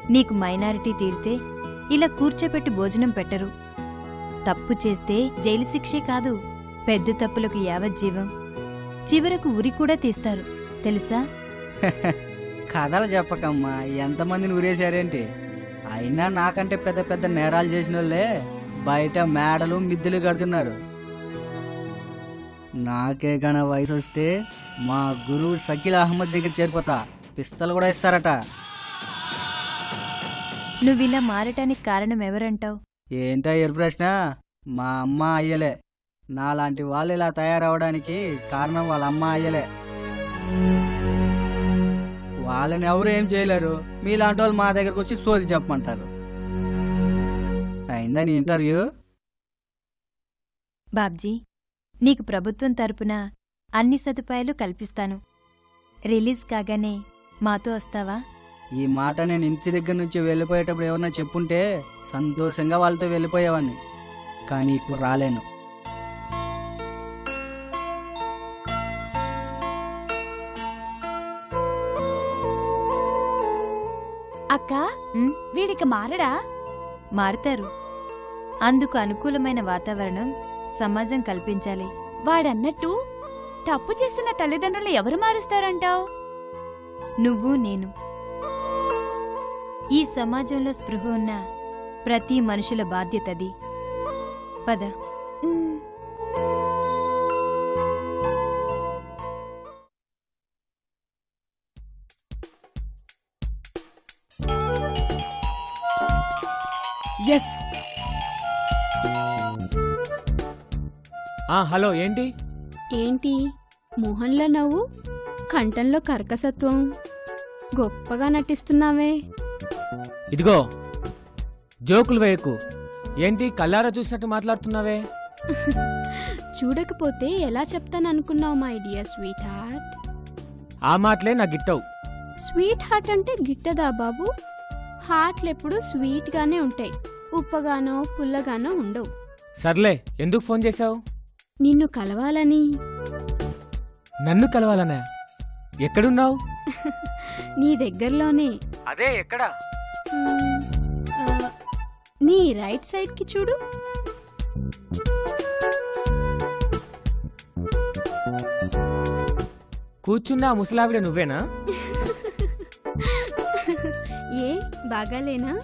నీకు మైనారిటీ తీరితే ఇలా కూర్చోపెట్టి భోజనం పెట్టరు తప్పు చేస్తే జైలు శిక్షే కాదు పెద్ద తప్పులకు యావజ్జీవం చివరకు ఉరి కూడా తీస్తారు తెలుసా కథలు చెప్పకమ్మా ఎంతమందిని ఊరేశారేంటి అయినా నాకంటే పెద్ద పెద్ద నేరాలు చేసిన వాళ్ళే బయట మేడలు మిద్దెలు కడుతున్నారు నాకే గన వయసు వస్తే మా గురువు సకీల్ అహ్మద్ దగ్గర చేరిపోతా పిస్తలు కూడా ఇస్తారట నువ్విలా మారటానికి కారణం ఎవరంటావు ఏంటో ఎరు ప్రశ్న మా అమ్మ అయ్యలే నాలాంటి వాళ్ళు ఇలా తయారవడానికి కారణం వాళ్ళ అమ్మ అయ్యలే వాళ్ళని ఎవరు ఏం చేయలేరు మీలాంటి వాళ్ళు మా దగ్గరకు వచ్చి సోది చెప్పమంటారు అయిందా నీ ఇంటర్వ్యూ బాబ్జీ నీకు ప్రభుత్వం తరపున అన్ని సదుపాయాలు కల్పిస్తాను రిలీజ్ కాగానే మాతో వస్తావా ఈ మాట నేను ఇంటి దగ్గర నుంచి వెళ్ళిపోయేటప్పుడు ఎవరన్నా చెప్పుంటే సంతోషంగా వాళ్ళతో వెళ్ళిపోయేవాడిని కానీ ఇప్పుడు రాలేను అక్క ఉమ్, వీడికి మారడా మారుతారు అందుకు అనుకూలమైన వాతావరణం సమాజం కల్పించాలి వాడన్నట్టు తప్పు చేస్తున్న తల్లిదండ్రులు ఎవరు మారుస్తారంటావు నువ్వు నేను ఈ సమాజంలో స్పృహ ఉన్న ప్రతి మనుషుల బాధ్యతది పద ఎస్ హలో ఏంటి ఏంటి మొహంలో నవ్వు కంఠంలో కర్కసత్వం గొప్పగా నటిస్తున్నావే ఇదిగో జోకులు వేయకు ఏంటి కల్లారా చూసినట్టు మాట్లాడుతున్నావే చూడకపోతే ఎలా చెప్తాననుకున్నావు మై డియర్ స్వీట్ హార్ట్ ఆ మాటలే నాకు గిట్టవు స్వీట్ హార్ట్ అంటే గిట్టదా బాబు హార్ట్లు ఎప్పుడు స్వీట్గానే ఉంటాయి ఉప్పగానో పుల్లగానో ఉండవు సర్లే ఎందుకు ఫోన్ చేశావు నిన్ను కలవాలని నన్ను కలవాలనే ఎక్కడున్నావు నీ దగ్గరలోనే అదే ఎక్కడా మ్మ్, ఆ, నీ రైట్ సైడ్కి చూడు కూర్చున్న ఆ ముసలావిడ నువ్వేనా ఏ బాగాలేనా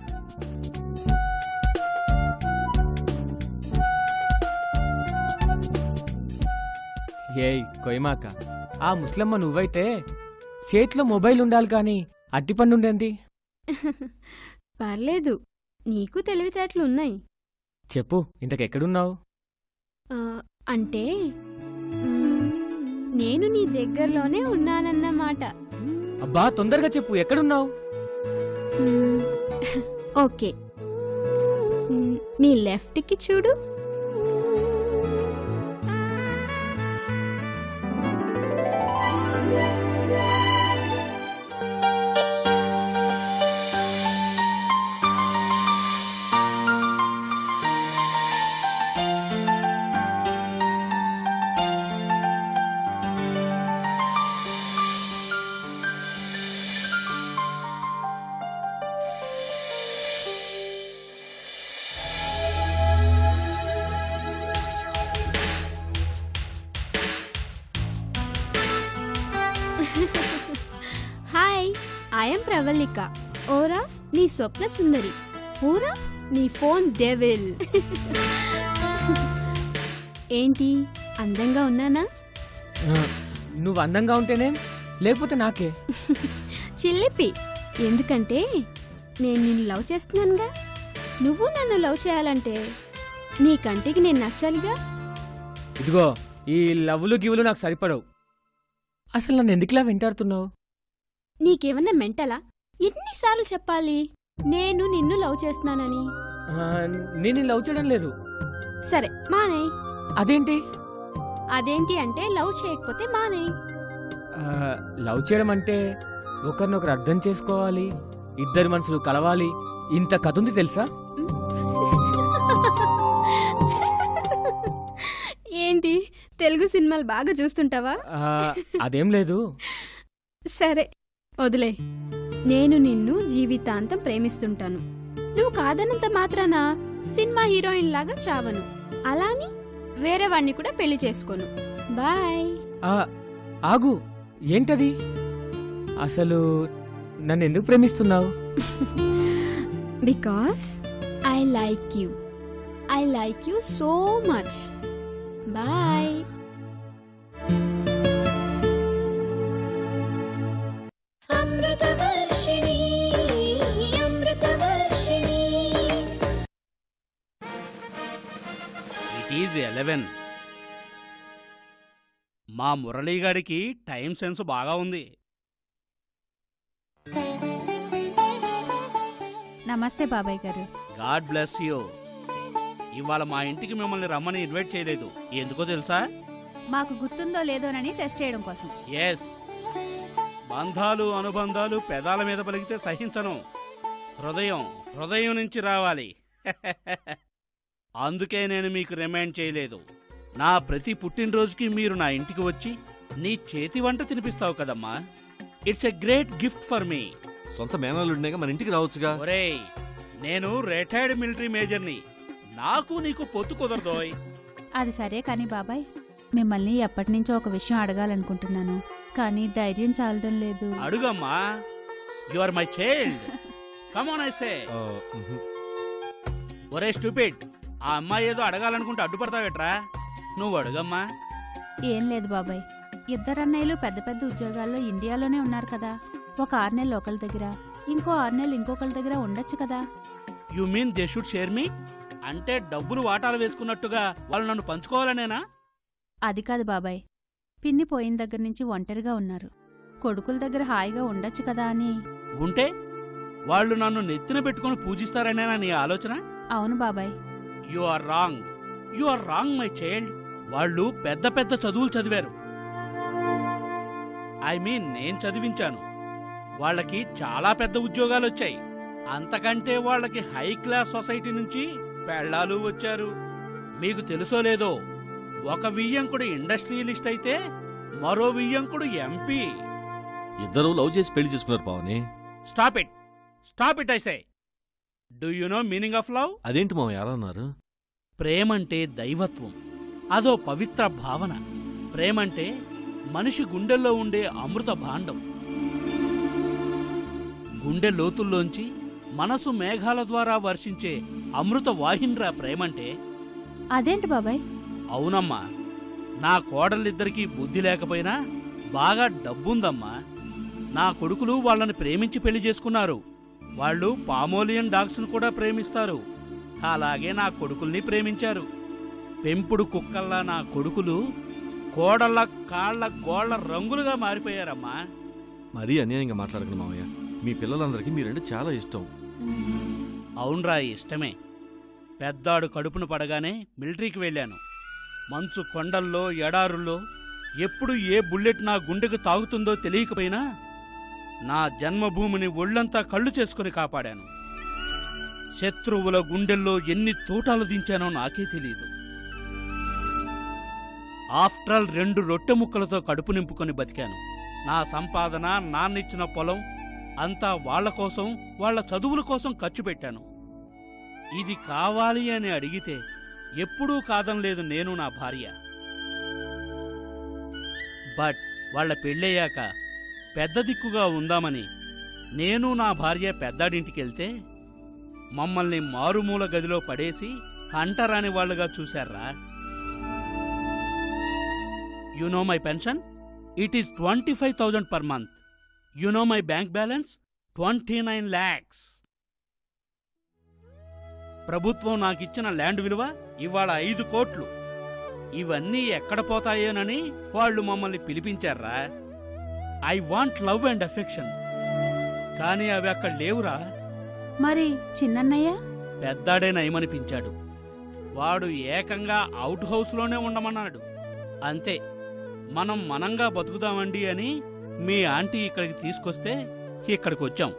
ఏయ్ కొయ్యమాక ఆ ముసలమ్మ నువ్వైతే చేతిలో మొబైల్ ఉండాలి కానీ అట్టిపండు ఉండేంది పర్లేదు నీకు తెలివితేటలు ఉన్నాయి చెప్పు ఇంతకెక్కడున్నావు ఆ, అంటే మ్మ్, నేను నీ దగ్గరలోనే ఉన్నానన్నమాట అబ్బా తొందరగా చెప్పు ఎక్కడున్నావు మ్మ్, ఓకే మ్మ్, నీ లెఫ్ట్కి చూడు హాయ్ ఐఎమ్ ప్రవల్లిక ఓరాఫ్ నీ స్వప్న సుందరి ఓరాఫ్ నీ ఫోన్ డెవిల్ ఏంటి అందంగా ఉన్నానా ఆ, నువ్వు అందంగా ఉంటేనే లేకపోతే నాకే చిల్లిపి ఎందుకంటే నేను నిన్ను లవ్ చేస్తున్నానుగా నువ్వు నన్ను లవ్ చేయాలంటే నీ కంటికి నేను నచ్చాలిగా ఇదిగో ఈ లవ్లు గివ్లు నాకు సరిపడవు అసలు నన్ను ఎందుకులా వెంటాడుతున్నావు నీకేమన్నా మెంటలా ఎన్నిసార్లు చెప్పాలి నేను నిన్ను లవ్ చేస్తున్నానని ఆ, నేను నిన్ను లవ్ చేయడం లేదు సరే మానే అదేంటి అదేంటి అంటే లవ్ చేయకపోతే మానే ఆ, లవ్ చేయడం అంటే ఒకరినొకరు అర్థం చేసుకోవాలి ఇద్దరు మనుషులు కలవాలి ఇంత కథ ఉంది తెలుసా ఏంటి తెలుగు సినిమాలు బాగా చూస్తుంటావా ఆ, అదేం లేదు సరే వదిలే నేను నిన్ను జీవితాంతం ప్రేమిస్తుంటాను నువ్వు కాదన్నంత మాత్రాన సినిమా హీరోయిన్ లాగా చావను అలాని వేరే వాణ్ణి కూడా పెళ్లి చేసుకోను బాయ్ ఆ, ఆగు ఏంటది అసలు నన్ను ఎందుకు ప్రేమిస్తున్నావు because I like you I like you so much boy Amruthavarshini Amruthavarshini it is eleven మా మురళీగాడికి టైం సెన్స్ బాగా ఉంది నమస్తే బాబాయ్ గారు గాడ్ బ్లెస్ యూ ఇవాళ మా ఇంటికి మిమ్మల్ని రమ్మని ఇన్వైట్ చేయలేదు ఎందుకో తెలుసా మాకు గుర్తుందో లేదోనని టెస్ట్ చేయడం కోసం ఎస్ బంధాలు అనుబంధాలు పెదాల మీద పలికితే సహించను హృదయం హృదయం నుంచి రావాలి అందుకే నేను మీకు రిమైండ్ చేయలేదు నా ప్రతి పుట్టినరోజుకి మీరు నా ఇంటికి వచ్చి నీ చేతి వంట తినిపిస్తావు కదమ్మా it's a great gift for me సొంత మేనలుండగా మన ఇంటికి రావచ్చుగా ఒరేయ్ నేను రిటైర్డ్ మిలిటరీ మేజర్ని నాకు నీకు పొత్తు కుదరదోయ్ అది సరే కానీ బాబాయ్ మిమ్మల్ని ఎప్పటి నుంచో ఒక విషయం అడగాలనుకుంటున్నాను కానీ ధైర్యం చాలడం లేదు అడుగమ్మా you are my child come on I see ఆ, మ్హూ. ఒరే స్టూపిడ్ ఆ అమ్మాయి ఏదో అడగాలనుకుంటే అడ్డుపడతావేట్రా నువ్వు అడుగమ్మా ఏం లేదు బాబాయ్ ఇద్దరు అన్నయ్యలు పెద్ద పెద్ద ఉద్యోగాల్లో ఇండియాలోనే ఉన్నారు కదా ఒక ఆరు నెలలు ఒకళ్ళ దగ్గర ఇంకో ఆరు నెలలు ఇంకొకళ్ళ దగ్గర ఉండొచ్చు కదా you mean they should share me అంటే డబ్బులు వాటాలు వేసుకున్నట్టుగా వాళ్ళు నన్ను పంచుకోవాలనేనా అది కాదు బాబాయ్ పిన్ని పోయిన దగ్గర నుంచి ఒంటరిగా ఉన్నారు కొడుకుల దగ్గర హాయిగా ఉండొచ్చు కదా అని ఉంటే వాళ్ళు నన్ను నెత్తిన పెట్టుకుని పూజిస్తారనేనా నీ ఆలోచన అవును బాబాయ్ you are wrong you are wrong my child వాళ్ళు పెద్ద పెద్ద చదువులు చదివారు ఐ మీన్ నేను చదివించాను వాళ్ళకి చాలా పెద్ద ఉద్యోగాలు వచ్చాయి అంతకంటే వాళ్ళకి హై క్లాస్ సొసైటీ నుంచి పెళ్ళాలు వచ్చారు మీకు తెలుసో లేదో ఒక వియ్యంకుడు ఇండస్ట్రియలిస్ట్ అయితే మరో వియ్యంకుడు ఎంపీ ఇద్దరు లవ్ చేసి పెళ్లి చేసుకున్నారు Pavani stop it stop it I see do you know meaning of love అదేంటి మామ ఎలా అన్నారు ప్రేమంటే దైవత్వం అదో పవిత్ర భావన ప్రేమంటే మనిషి గుండెల్లో ఉండే అమృత భాండం గుండె లోతుల్లోంచి మనసు మేఘాల ద్వారా వర్షించే అమృత వాహిన్రా ప్రేమంటే అదేంటి బాబాయ్ అవునమ్మా నా కోడలిద్దరికీ బుద్ధి లేకపోయినా బాగా డబ్బుందమ్మా నా కొడుకులు వాళ్ళని ప్రేమించి పెళ్లి చేసుకున్నారు వాళ్ళు పామోలియన్ డాగ్స్ను కూడా ప్రేమిస్తారు అలాగే నా కొడుకుల్ని ప్రేమించారు పెంపుడు కుక్కల్లా నా కొడుకులు కోడళ్ళ కాళ్ళ గోళ్ల రంగులుగా మారిపోయారమ్మా మరీ అన్యాయంగా మాట్లాడకండి మామయ్య మీ పిల్లలందరికీ మీరంటే చాలా ఇష్టం అవునరా ఇష్టమే పెద్దాడు కడుపును పడగానే మిలిటరీకి వెళ్ళాను మంచు కొండల్లో ఎడారుల్లో ఎప్పుడు ఏ బుల్లెట్ నా గుండెకు తాగుతుందో తెలియకపోయినా నా జన్మభూమిని ఒళ్ళంతా కళ్ళు చేసుకుని కాపాడాను శత్రువుల గుండెల్లో ఎన్ని తూటాలు దించానో నాకే తెలియదు ఆఫ్టర్ ఆల్ రెండు రొట్టె ముక్కలతో కడుపు నింపుకొని బతికాను నా సంపాదన నాన్నిచ్చిన పొలం అంతా వాళ్ళ కోసం వాళ్ళ చదువుల కోసం ఖర్చు పెట్టాను ఇది కావాలి అని అడిగితే ఎప్పుడూ కాదనలేదు నేను నా భార్య బట్ వాళ్ళ పెళ్ళయ్యాక పెద్ద దిక్కుగా ఉందామని నేను నా భార్య పెద్దాడింటికెళ్తే మమ్మల్ని మారుమూల గదిలో పడేసి హంటరాని వాళ్ళుగా చూశారా you know my pension it is twenty five thousand per month you know my bank balance twenty nine lakhs ప్రభుత్వం నాకిచ్చిన ల్యాండ్ విలువ ఇవాళ ఐదు కోట్లు ఇవన్నీ ఎక్కడ పోతాయోనని వాళ్ళు మమ్మల్ని పిలిపించారా I want love and affection కానీ అవి అక్కడ లేవురా మరి చిన్నన్నయ్య పెద్దాడే నయమనిపించాడు వాడు ఏకంగా అవుట్ హౌస్లోనే ఉండమన్నాడు అంతే మనం మనంగా బతుకుదామండి అని మీ ఆంటీ ఇక్కడికి తీసుకొస్తే ఇక్కడికి వచ్చాం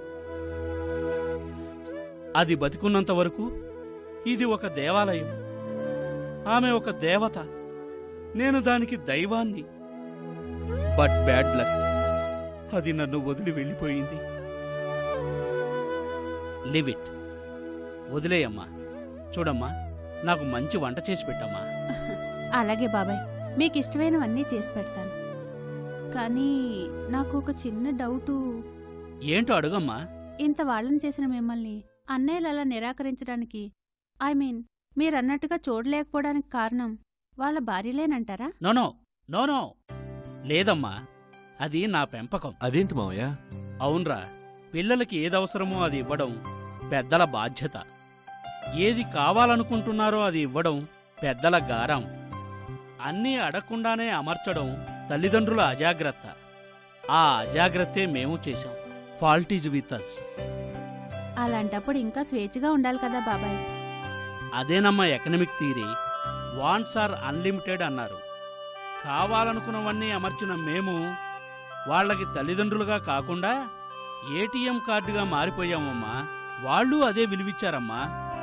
అది బతికున్నంత వరకు ఇది ఒక దేవాలయం ఆమె ఒక దేవత నేను దానికి దైవాన్ని బట్ బ్యాడ్ లక్ అది నన్ను వదిలి వెళ్ళిపోయింది లివ్ ఇట్ వదిలేయమ్మా చూడమ్మా నాకు మంచి వంట చేసి పెట్టమ్మా అలాగే బాబాయ్ మీకు ఇష్టమైనవన్నీ చేసి పెడతాను కానీ నాకు ఒక చిన్న డౌటు ఏంటో అడుగమ్మా ఇంత వాళ్ళని చేసిన మిమ్మల్ని అన్నయ్యలు అలా నిరాకరించడానికి ఐ మీన్ మీరన్నట్టుగా చూడలేకపోవడానికి కారణం వాళ్ళ భార్యలేనంటారా నోనో నోనో లేదమ్మా అది నా పెంపకం అదేంటి మావయ్య అవునరా పిల్లలకి ఏదవసరమో అది ఇవ్వడం పెద్దల బాధ్యత ఏది కావాలనుకుంటున్నారో అది ఇవ్వడం పెద్దల గారం అన్నీ అడగకుండానే అమర్చడం తల్లిదండ్రుల అజాగ్రత్త ఆ అజాగ్రత్తే మేము చేశాం ఫాల్ట్ ఈజ్ విత్ అస్ అలాంటప్పుడు ఇంకా స్వేచ్ఛగా ఉండాలి కదా బాబాయ్ అదేనమ్మా economic theory wants are unlimited అన్నారు కావాలనుకున్నవన్నీ అమర్చిన మేము వాళ్ళకి తల్లిదండ్రులుగా కాకుండా ఏటీఎం కార్డుగా మారిపోయామమ్మా వాళ్ళు అదే విలువిచ్చారమ్మా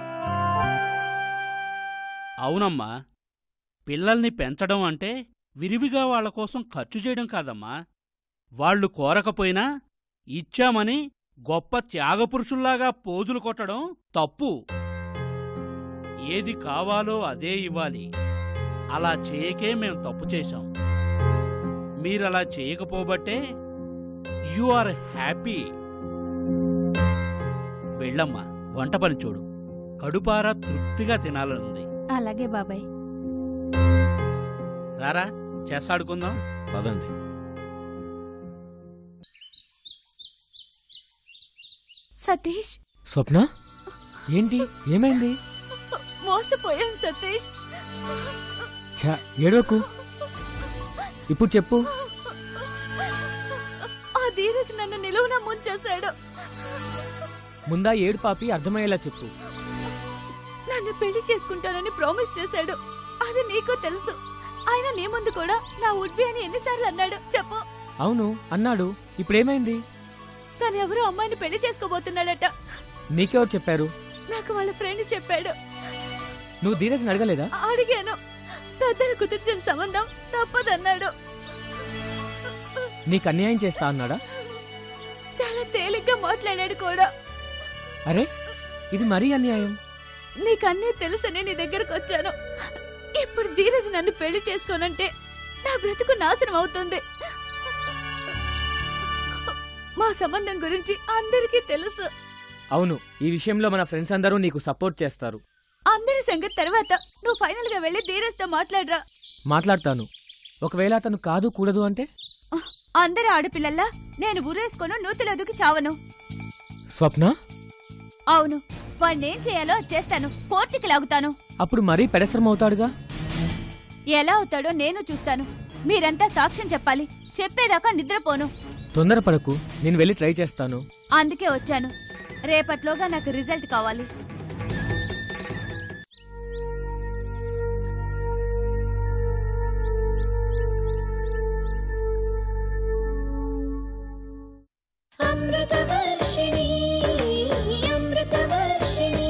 అవునమ్మా పిల్లల్ని పెంచడం అంటే విరివిగా వాళ్ళ కోసం ఖర్చు చేయడం కాదమ్మా వాళ్ళు కోరకపోయినా ఇచ్చామని గొప్ప త్యాగపురుషుల్లాగా పోజులు కొట్టడం తప్పు ఏది కావాలో అదే ఇవ్వాలి అలా చేయకే మేం తప్పు చేశాం మీరలా చేయకపోబట్టే యు ఆర్ హ్యాపీ వెళ్ళమ్మా వంట పని చూడు కడుపారా తృప్తిగా తినాలనుంది అలాగే బాబాయ్ రారా చెస్ ఆడుకుందాం పదండి సతీష్ స్వప్న ఏంటి ఏమైంది మోసపోయాను సతీష్ ఛా ఏడవకు ఇప్పుడు చెప్పు ఆ ధీరజ్ నన్ను నిలువున ముంచేశాడు ముందా ఏడు పాపి అర్థమయ్యేలా చెప్పు నన్ను పెళ్లి చేసుకుంటానని ప్రామిస్ చేశాడు అది నీకు తెలుసు ఆయన నీ ముందు కూడా నా ఉడ్బి అని ఎన్నిసార్లు అన్నాడు చెప్పు అవును అన్నాడు ఇప్పుడేమైంది తను ఎవరో అమ్మాయిని పెళ్లి చేసుకోబోతున్నాడట నీకెవరు చెప్పారు నాకు వాళ్ళ ఫ్రెండ్ చెప్పాడు నువ్వు ధీరజ్ని అడగలేదా అడిగాను తద్దరు కుదిర్చిన సంబంధం తప్పదన్నాడు నీకు అన్యాయం చేస్తా అన్నాడా చాలా తేలిగ్గా మాట్లాడాడు కూడా అరే ఇది మరీ అన్యాయం నీకన్నీ తెలుసని నీ దగ్గరకు వచ్చాను ఇప్పుడు ధీరజ్ నన్ను పెళ్లి చేసుకోనంటే నా బ్రతుకు నాశనం అవుతుంది మా సంబంధం గురించి అందరికీ తెలుసు అవును ఈ విషయంలో మన ఫ్రెండ్స్ అందరూ నీకు సపోర్ట్ చేస్తారు అందరి సంగతి తర్వాత నువ్వు ఫైనల్ గా వెళ్ళి ధీరజ్ తో మాట్లాడరా మాట్లాడతాను ఒకవేళ అతను కాదు కూడదు అంటే అందరి ఆడపిల్లల్లా నేను ఉరేసుకొని నూతులు ఎదుగు చావను స్వప్న అవును వాణ్ణేం చేయాలో అది చేస్తాను కోర్టుకి లాగుతాను అప్పుడు మరీ పెడసరం అవుతాడుగా ఎలా అవుతాడో నేను చూస్తాను మీరంతా సాక్ష్యం చెప్పాలి చెప్పేదాకా నిద్రపోను తొందరపడకు నేను వెళ్ళి ట్రై చేస్తాను అందుకే వచ్చాను రేపట్లోగా నాకు రిజల్ట్ కావాలి అమృతవర్షిణి అమృతవర్షిణి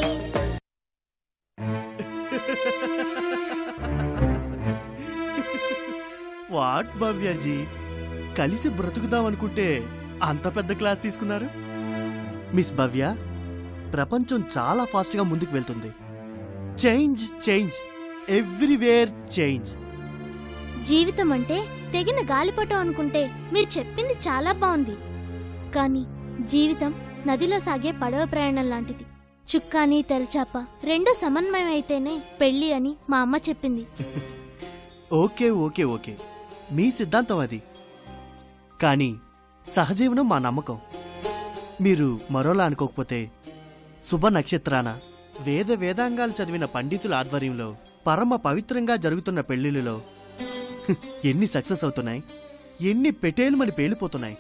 వాట్ భవ్యాజీ కలిసి బ్రతుకుదామనుకుంటే అంత పెద్ద క్లాస్ తీసుకున్నారు మిస్ భవ్య ప్రపంచం చాలా ఫాస్ట్గా ముందుకు వెళ్తుంది చేంజ్ చేంజ్ ఎవ్రీవేర్ చేంజ్ జీవితం అంటే తెగిన గాలిపటం అనుకుంటే మీరు చెప్పింది చాలా బాగుంది కానీ జీవితం నదిలో సాగే పడవ ప్రయాణం లాంటిది చుక్కాని తెరచాప రెండు సమన్వయం అయితేనే పెళ్లి అని మా అమ్మ చెప్పింది ఓకే ఓకే ఓకే మీ సిద్ధాంతం అది కానీ సహజీవనం మా నమ్మకం మీరు మరోలా అనుకోకపోతే శుభ నక్షత్రాన వేద వేదాంగాలు చదివిన పండితుల ఆధ్వర్యంలో పరమ పవిత్రంగా జరుగుతున్న పెళ్లిళ్ళలో హ్మ్, ఎన్ని సక్సెస్ అవుతున్నాయి ఎన్ని పెటేలుమని పేలిపోతున్నాయి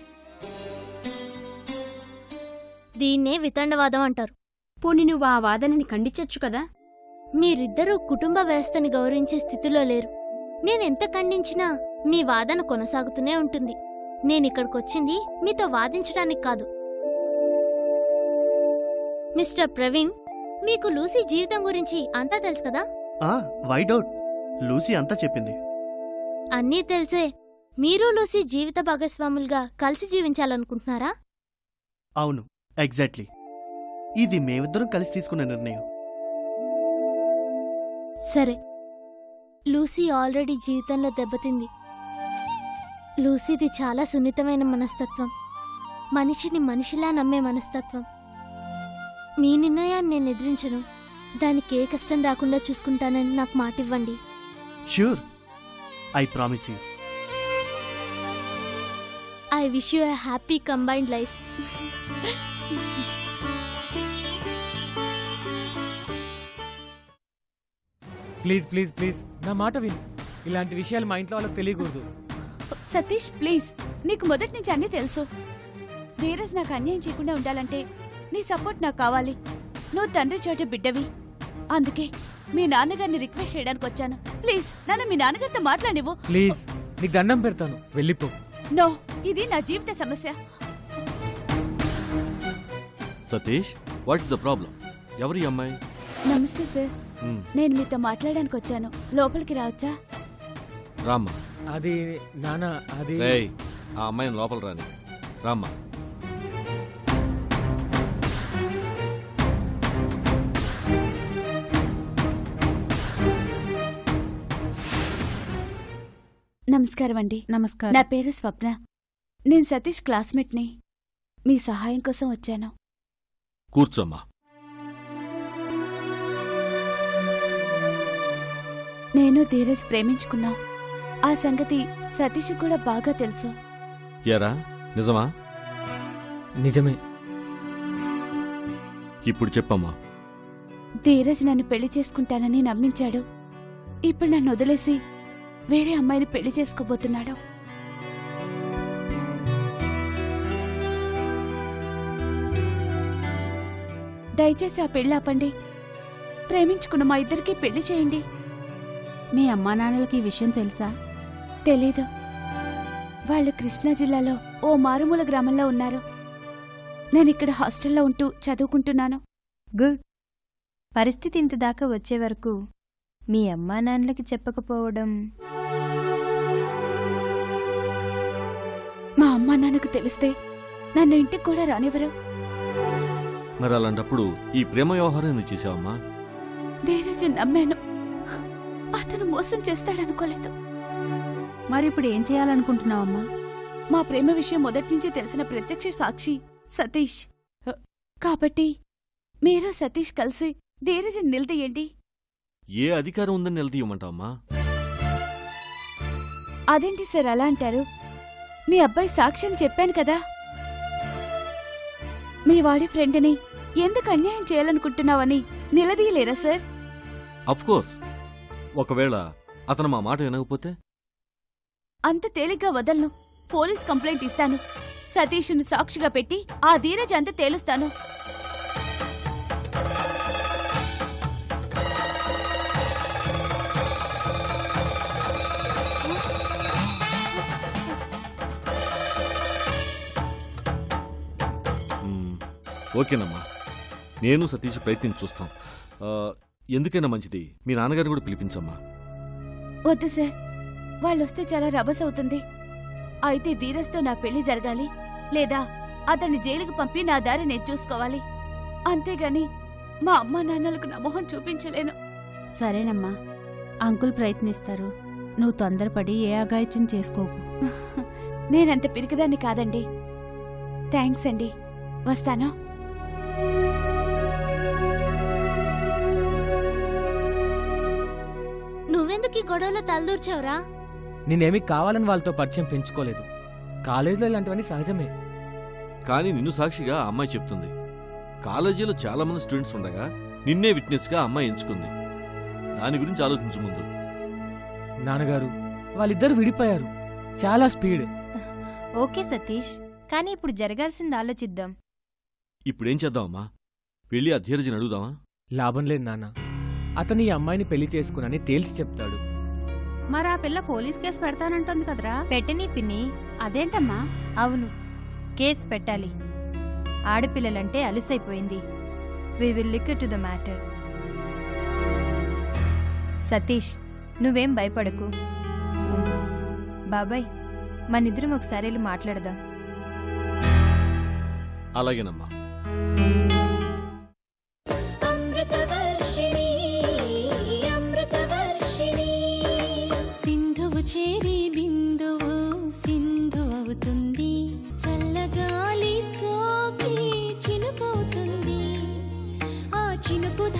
దీన్నే వితండవాదం అంటారు పోనీ నువ్వు ఆ వాదనని ఖండించొచ్చు కదా మీరిద్దరూ కుటుంబ వ్యవస్థని గౌరవించే స్థితిలో లేరు నేనెంత ఖండించినా మీ వాదన కొనసాగుతూనే ఉంటుంది నేనిక్కడికొచ్చింది మీతో వాదించడానికి కాదు మిస్టర్ ప్రవీణ్ మీకు లూసీ జీవితం గురించి అంతా తెలుసు కదా ఆ వైడౌట్ లూసీ అంతా చెప్పింది అన్నీ తెలిసే మీరు లూసీ జీవిత భాగస్వాములుగా కలిసి జీవించాలనుకుంటున్నారా అవును ఎగ్జాక్ట్లీ ఇది మేమిద్దరం కలిసి తీసుకున్న నిర్ణయం సరే లూసీ ఆల్రెడీ జీవితంలో దెబ్బతింది లూసీది చాలా సున్నితమైన మనస్తత్వం మనిషిని మనిషిలా నమ్మే మనస్తత్వం మీ నిర్ణయాన్ని నేను ఎదిరించను దానికి ఏ కష్టం రాకుండా చూసుకుంటానని నాకు మాట ఇవ్వండి sure I promise you I wish you a happy combined life please please please నా మాట విను ఇలాంటి విషయాలు మా ఇంట్లో వాళ్ళకి తెలియకూడదు సతీష్ ప్లీజ్ నీకు మొదటి నుంచి అన్నీ తెలుసు ధీరజ్ నాకు అన్యాయం చేయకుండా ఉండాలంటే నీ సపోర్ట్ నాకు కావాలి నువ్వు తండ్రి చోట బిడ్డవి అందుకే మీ నాన్నగారిని రిక్వెస్ట్ చేయడానికి వచ్చాను ప్లీజ్ నన్ను మీ నాన్నగారితో మాట్లాడివు ప్లీజ్ నీకు దండం పెడతాను వెళ్ళిపో నో ఇది నా జీవిత సమస్య సతీష్ వాట్స్ ద ప్రాబ్లం ఎవరి అమ్మాయి నమస్తే సార్ మ్, నేను మీతో మాట్లాడడానికి వచ్చాను లోపలికి రావచ్చా రామ్మా అది నాన్న అది రేయ్ ఆ అమ్మాయిని లోపల రాని రామ్మా నమస్కారం అండి నమస్కారం నా పేరు స్వప్న నేను సతీష్ క్లాస్మేట్ని మీ సహాయం కోసం వచ్చాను కూర్చోమ్మా నేను ధీరజ్ ప్రేమించుకున్నాం ఆ సంగతి సతీష్ కూడా బాగా తెలుసు ఎరా నిజమా నిజమే ఇప్పుడు చెప్పమ్మా ధీరజ్ నన్ను పెళ్లి చేసుకుంటానని నమ్మించాడు ఇప్పుడు నన్ను వదిలేసి వేరే అమ్మాయిని పెళ్లి చేసుకోబోతున్నాడు దయచేసి ఆ పెళ్లి ఆపండి ప్రేమించుకున్న మా ఇద్దరికి పెళ్లి చేయండి మీ అమ్మా నాన్నలకి ఈ విషయం తెలుసా తెలీదు వాళ్ళు కృష్ణా జిల్లాలో ఓ మారుమూల గ్రామంలో ఉన్నారు నేను ఇక్కడ హాస్టల్లో ఉంటూ చదువుకుంటున్నాను గుడ్ పరిస్థితి ఇంత దాకా వచ్చే వరకు మీ అమ్మా నాన్నలకి చెప్పకపోవడం మా అమ్మా నాన్నకు తెలిస్తే నన్ను ఇంటికి కూడా రానివ్వరు మరి అలాంటప్పుడు ఈ ప్రేమ వ్యవహారం ఎందుకు చేసావమ్మా ధీరజ్ నమ్మాను అతను మోసం చేస్తాడనుకోలేదు మరి ఇప్పుడు ఏం చేయాలనుకుంటున్నావమ్మా మా ప్రేమ విషయం మొదటి నుంచి తెలిసిన ప్రత్యక్ష సాక్షి సతీష్ కాబట్టి మీరు సతీష్ కలిసి ధీరజ్ నిలదీయండి ఏ అధికారం ఉందని నిలదీయమంటావమ్మా అదేంటి సార్ అలా అంటారు మీ అబ్బాయి సాక్ష్యం చెప్పాను కదా మీ వాడి ఫ్రెండ్ని ఎందుకు అన్యాయం చేయాలనుకుంటున్నావని నిలదీయలేరా సార్ కోర్స్ ఒకవేళ అతను మా మాట వినకపోతే అంత తేలిగ్గా వదలను పోలీస్ కంప్లైంట్ ఇస్తాను సతీష్ను సాక్షిగా పెట్టి ఆ ధీరజ్ అంత తేలుస్తాను మ్మ్, ఓకేనమ్మా నేను సతీష్ ప్రయత్నించి చూస్తాం ఆ, ఎందుకైనా మంచిది మీ నాన్నగారిని కూడా పిలిపించమ్మా వద్దు సార్ వాళ్ళొస్తే చాలా రభస అవుతుంది అయితే ధీరజ్తో నా పెళ్లి జరగాలి లేదా అతన్ని జైలుకు పంపి నా దారి నేను చూసుకోవాలి అంతేగాని మా అమ్మా నాన్నలకు నా మొహం చూపించలేను సరేనమ్మా అంకుల్ ప్రయత్నిస్తారు నువ్వు తొందరపడి ఏ అగాయిత్యం చేసుకోకు నేనంత పిరికిదాన్ని కాదండి థ్యాంక్స్ అండి వస్తాను నువ్వెందుకు ఈ గొడవలో తలదూర్చావురా నేనేమి కావాలని వాళ్ళతో పరిచయం పెంచుకోలేదు కాలేజీలో ఇలాంటివన్నీ సహజమే కానీ నిన్ను సాక్షిగా ఆ అమ్మాయి చెప్తుంది కాలేజీలో చాలా మంది స్టూడెంట్స్ ఉండగా నిన్నే విట్నెస్ గా అమ్మాయి ఎంచుకుంది దాని గురించి ఆలోచించు ముందు నాన్నగారు వాళ్ళిద్దరు విడిపోయారు చాలా స్పీడ్ ఓకే సతీష్ కానీ ఇప్పుడు జరగాల్సింది ఆలోచిద్దాం ఇప్పుడేం చేద్దామమ్మా వెళ్ళి ఆ ధీరజని అడుగుదామా లాభం లేదు నాన్న అతను ఈ అమ్మాయిని పెళ్లి చేసుకునని తేల్చి చెప్తాడు మరి ఆ పిల్ల పోలీస్ కేసు పెడతానంటోంది కదరా పెట్టని పిన్ని అదేంటమ్మా అవును కేసు పెట్టాలి ఆడపిల్లలంటే అలుసైపోయింది we will look to the matter Satish నువ్వేం భయపడకు బాబాయ్ మనిద్దరం ఒకసారి వెళ్ళి మాట్లాడదాం అలాగేనమ్మా అమృతవర్షిణి అమృతవర్షిణి సింధువు చేరి బిందువు సింధు అవుతుంది చల్లగాలి సోకి చినుకవుతుంది ఆ చినుకు